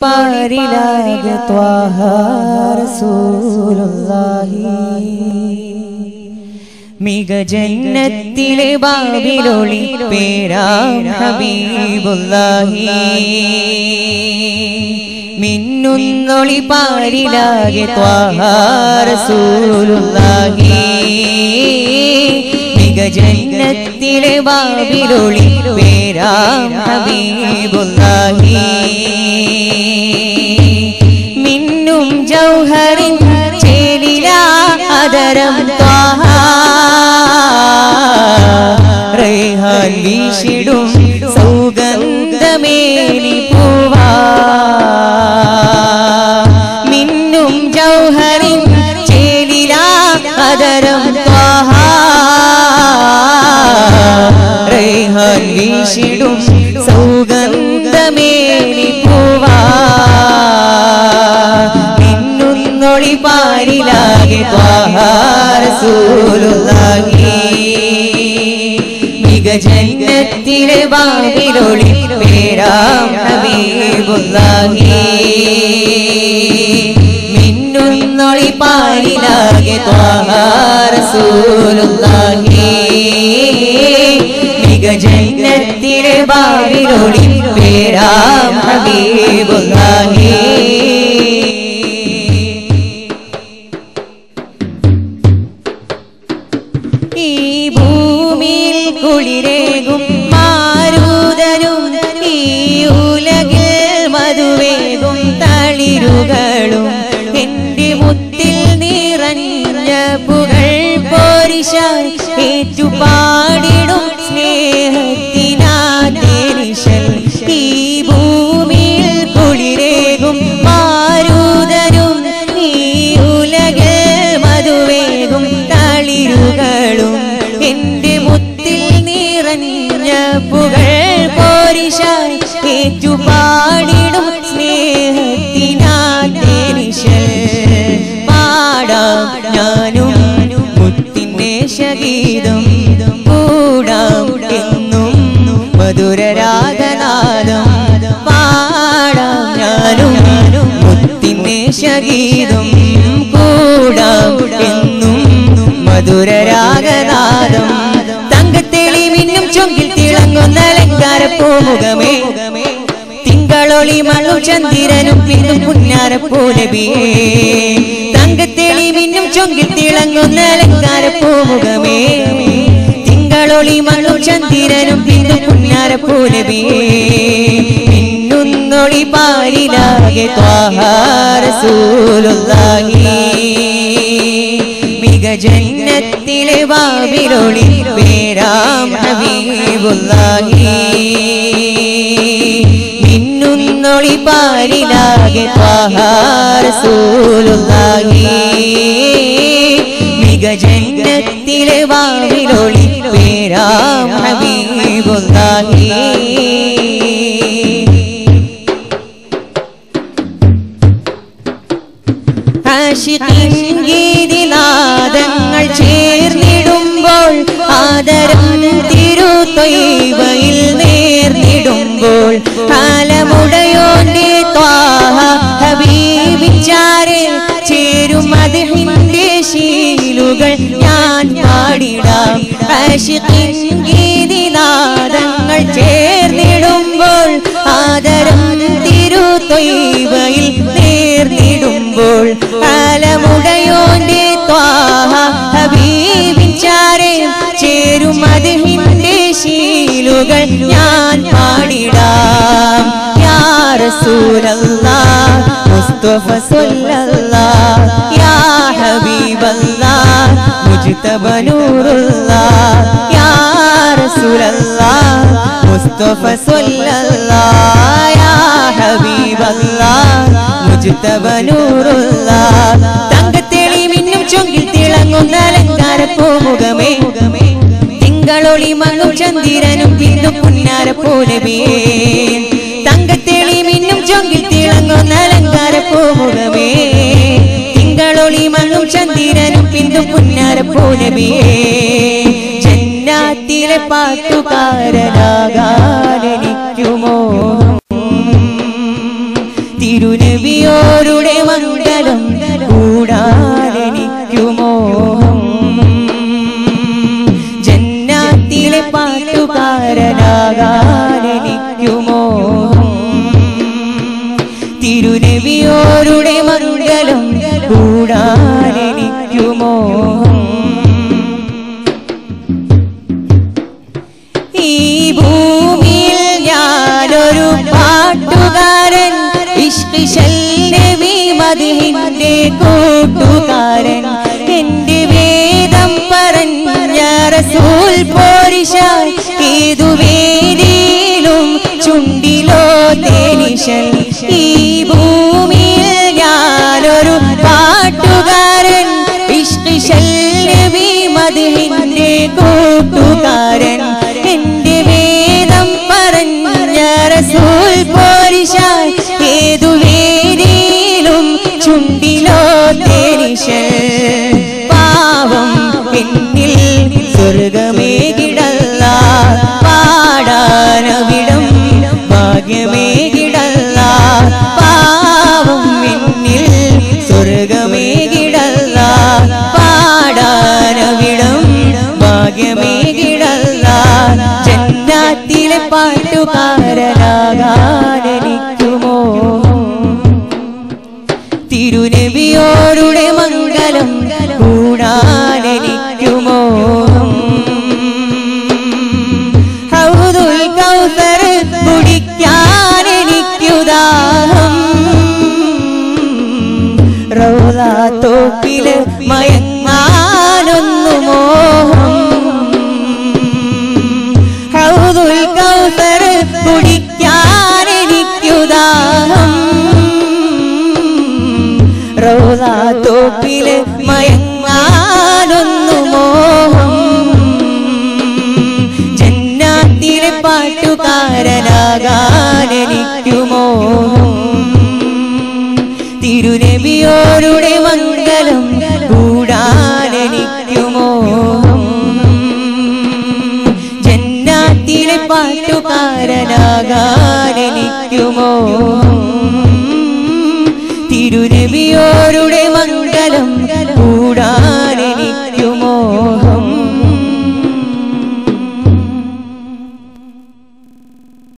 പാരിലാകെ ത്വാഹ റസൂലുള്ളാഹി മിക ജന്നത്തിലെ ബാവിലൊളി പേരാം ഹബീബുല്ലാഹി മിന്നുന്നൊളി പാരിലാകെ ത്വാഹ റസൂലുള്ളാഹി മിക ജന്നത്തിലെ ബാവിലൊളി പേരാം ഹബീബുല്ലാഹി മിന്നും ജൗഹറിൻ ചേലില അതരം ത്വാഹ റൈഹാൻ വീശിടും സൗഗന്ധമേലി പൂവാ മിന്നും ജൗഹറിൻ ചേലില അതരം ത്വാഹ റൈഹാൻ വീശിടും സൗഗന്ധമേലി പൂവാ മിന്നുന്നൊളി പാരിലാകെ ത്വാഹ റസൂലുള്ളാഹി മിക ജന്നത്തിലെ വാവിലൊളി പേരാം ഹബീബുല്ലാഹി മിന്നുന്നൊളി പാരിലാകെ ത്വാഹ റസൂലുള്ളാഹി മിക ജന്നത്തിലെ വാവിലൊളി പേരാം ഹബീബുല്ലാഹി ഈ ഭൂമിയിൽ കുളിരേകും മാരൂതനും ഈ ഉലകിൽ മധുവേകും തളിരുകളും എന്റെ മുത്തിൽ നിറഞ്ഞ പുകൾ പോരിശാൽ ഏറ്റുപാടിടും സ്നേഹത്തിനാദേശൽ ഈ ഭൂമിയിൽ കുളിരേകും മാരൂതനും ഈ ഉലകിൽ മധുവേകും തളിരുകളും എന്റെ മുത്തിൽ നിറഞ്ഞ പുകൾ പോരിശാൽ ഏറ്റുപാടിടും സ്നേഹത്തിനാദേശൽ പാടാം ഞാനും മുത്തിൻ്റെ ശഗീതം കൂടാം എന്നും മധുരരാഗനാദം പാടാം ഞാനും മുത്തിൻ്റെ ശഗീതം കൂടാം എന്നും മധുരരാഗനാദം തങ്കത്തെളി മിന്നും ചൊങ്കിൽ തിളങ്ങുന്ന അലങ്കാരപ്പൂമുഖമേ തിങ്കളൊളി മണ്ണും ചന്ദ്രനും പിന്നും പുന്നാരപ്പൂലബിയേ തങ്കത്തെളി മിന്നും ചൊങ്കിൽ തിളങ്ങുന്ന അലങ്കാരപ്പൂമുഖമേ തിങ്കളൊളി മണ്ണും ചന്ദ്രനും പിന്നും പുന്നാരപ്പൂലബിയേ മിന്നുന്നൊളി പാരിലാകെ ത്വാഹ റസൂലുള്ളാഹി മിക ജന്നത്തിലെ വാവിലൊളി പേരാം ഹബീബുല്ലാഹി മിന്നുന്നൊളി പാരിലാകെ ത്വാഹ റസൂലുള്ളാഹി മിക ജന്നത്തിലെ വാവിലൊളി പേരാം ഹബീബുല്ലാഹി ആശിഖിൻ ഗീതിനാദങ്ങൾ ചേർന്നിടുമ്പോൾ ആദരം തിരുത്തൊയ്വയിൽ നേർന്നിടുമ്പോൾ കാലമുടയോന്റെ ത്വാഹ ഹബീബിച്ചാരെ ചേരും അതിന്റെ ശീലുകൾ ഞാൻ പാടിടാം ആശിഖിൻ ഗീതിനാദങ്ങൾ ചേർന്നിടുമ്പോൾ ആദരം തിരുത്തൊയ്വയിൽ നേർന്നിടുമ്പോൾ കാലമുടയോന്റെ ത്വാഹ ഹബീബിച്ചാരെ ചേരും അതിന്റെ ശീലുകൾ ഞാൻ പാടിടാം യാ റസൂലല്ലാ മുസ്തഫ സല്ലല്ലാ യാ ഹബീബല്ലാ മുജ്തബ നൂറുല്ലാ യാ റസൂലല്ലാ മുസ്തഫ സല്ലല്ലാ യാ ഹബീബല്ലാ മുജ്തബ നൂറുല്ലാ തങ്കത്തെളി മിന്നും ചൊങ്കിൽ തിളങ്ങുന്ന അലങ്കാരപ്പൂമുഖമേ തിങ്കളൊളി മണ്ണും ചന്ദ്രനും പിന്നും പുന്നാര പോലെ തങ്കത്തെളി മിന്നും ചൊങ്കിൽ തിളങ്ങുന്ന അലങ്കാരപ്പൂമുഖമേ തിങ്കളൊളി മണ്ണും ചന്ദ്രനും പിന്നും പുന്നാര പോലെ ജന്നാത്തിലെ പാട്ടുകാരനാകാൻ എനിക്കു മോഹം തിരുനബിയോരുടെ മംഗളം കൂടാനെനിക്കു മോഹം ജന്നാത്തിലെ പാട്ടുകാരനാകാനെനിക്കു മോഹം തിരുനബിയോരുടെ മംഗളം കൂടാനെനിക്കു മോഹം ഈ ഭൂമിയിൽ ഞാനൊരു പാട്ടുകാരൻ ഇഷ്ടിശല്ലവി മതിന്റെ കൂട്ടുകാരൻ എന്റെ വേദം പറഞ്ഞ റസൂൽ പോരിശ ഏതു വേദിയിലും ചുണ്ടിലോ തേനിശൽ ഈ ഭൂമിയിൽ ഞാനൊരു പാട്ടുകാരൻ ഇഷ്ടിശല്ലവി മതിന്റെ കൂട്ടുകാരൻ എന്റെ വേദം പറഞ്ഞ റസൂൽ പോരിശ ഏതു വേദിയിലും ചുണ്ടിലോ തേനിശൽ പാവം പിന്നിൽ സ്വർഗമേകിടല്ല പാടാനവിടം ഭാഗ്യമേകിടല്ല പാവം പിന്നിൽ സ്വർഗമേകിടല്ല പാടാനവിടം ഭാഗ്യമേകിടല്ല ജന്നാത്തിലെ പാട്ടുകാരനാകാനെനിക്കുമോ തിരുനബിയോരുടെ മംഗളം കൂടാനെനിക്കുമോ ഹൗദുൽ കൗസർ കുടിക്കാനെനിക്കുദാഹം റൗലാ തോപ്പില് മയങ്ങാനൊന്നു മോഹം ഹൗദുൽ കൗസർ കുടിക്കാനെനിക്കുദാഹം റൗലാ തോപ്പില് മയങ്ങാനൊന്നു മോഹം ജന്നാത്തിലെ പാട്ടുകാരനാകാനെനിക്കു മോഹം തിരുനബിയോരുടെ മംഗളം കൂടാനെനിക്കു മോഹം ജന്നാത്തിലെ പാട്ടുകാരനാകാനെനിക്കു മോഹം തിരുനബിയോരുടെ മംഗളം കൂടാൻ